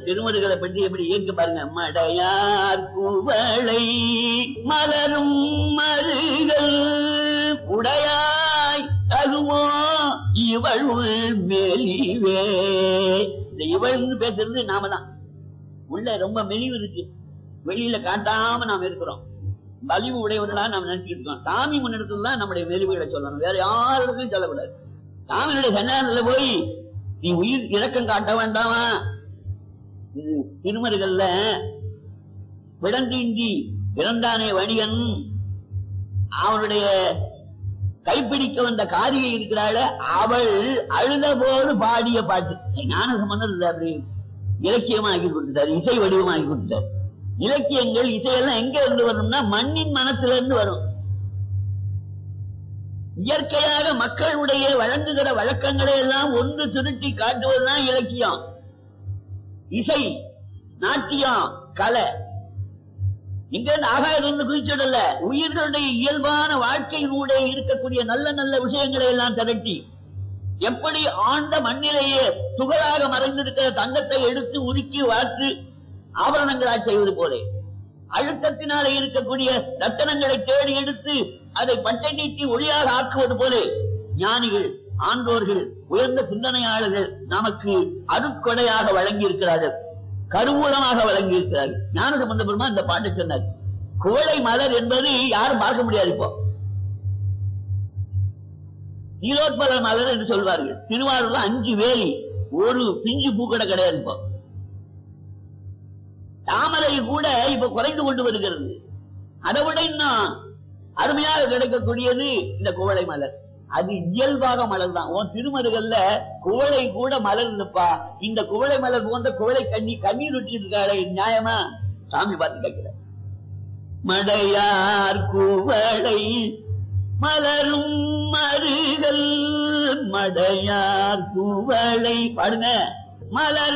திருமருகளை பற்றி எப்படி இயக்க பாருங்க மடையார் குவளை மலரும் மருகள் உடையாய் அதுவோ இவள் மெலிவே இந்த இவள்னு பேசுறது நாம தான் உள்ள ரொம்ப மெலிவு இருக்கு வெளியில காட்டாம நாம் இருக்கிறோம் வலிவு உடையவர்களா நாம் நினைச்சுட்டு இருக்கோம் சாமி முன்னிடத்துல தான் நம்முடைய மெலிவுகளை சொல்லணும் வேற யாருக்கும் சொல்லக்கூடாது சாமியுடைய சன்னாரத்துல போய் நீ உயிர் இரக்கம் காட்ட வேண்டாமா இது திருமருகல்ல விடந்தீண்டி பிறந்தானே வணிகன் அவனுடைய கைப்பிடிக்க வந்த காரியை இருக்கிறாள் அவள் அழுத போது பாடிய பாட்டு ஞான சம்பந்தம் அப்படி இலக்கியமாக்கி கொடுத்தார் இசை வடிவமாக்கி கொடுத்தார் இலக்கியங்கள் இசையெல்லாம் எங்க இருந்து வரும்னா மண்ணின் மனத்துல இருந்து வரும் இயற்கையாக மக்களுடைய வழங்குகிற வழக்கங்களை எல்லாம் ஒன்று திருட்டி காட்டுவதுதான் இலக்கியம் இசை நாட்டியம் கலை இங்க இருந்து ஆகாயிருந்து குறிச்சிடல உயிர்களுடைய இயல்பான வாழ்க்கையினூடே இருக்கக்கூடிய நல்ல நல்ல விஷயங்களை எல்லாம் திரட்டி எப்படி ஆண்ட மண்ணிலேயே துகளாக மறைந்திருக்கிற தங்கத்தை எடுத்து உருக்கி வார்த்து ஆபரணங்களாக செய்வது போலே அழுத்தத்தினாலே இருக்கக்கூடிய ரத்தனங்களை தேடி எடுத்து அதை பட்டை நீட்டி ஒளியாக ஆக்குவது போலே ஞானிகள் ஆண்டோர்கள் உயர்ந்த சிந்தனையாளர்கள் நமக்கு அருட்கொடையாக வழங்கி இருக்கிறார்கள் கருவூலமாக வழங்கி இருக்கிறார்கள் ஞான சம்பந்த பெருமா இந்த பாட்டை சொன்னார் குவளை மலர் என்பது யாரும் பார்க்க முடியாது இப்போ நீலோத்பல மலர் என்று சொல்வார்கள் திருவாரூர்ல அஞ்சு வேலி ஒரு பிஞ்சு பூக்கடை கிடையாது இப்போ தாமரை கூட இப்ப குறைந்து கொண்டு வருகிறது அதை விட இன்னும் அருமையாக கிடைக்கக்கூடியது இந்த குவளை மலர் அது இயல்பாக மலர் தான் உன் திருமருகல்ல குவளை கூட மலர் இருப்பா இந்த குவளை மலர் போன்ற குவளை கண்ணி கண்ணீர் விட்டு இருக்காரு நியாயமா சாமி பார்த்து கேட்கிற மடையார் குவளை மலரும் மருகல் மடையார் குவளை பாடுங்க மலரும்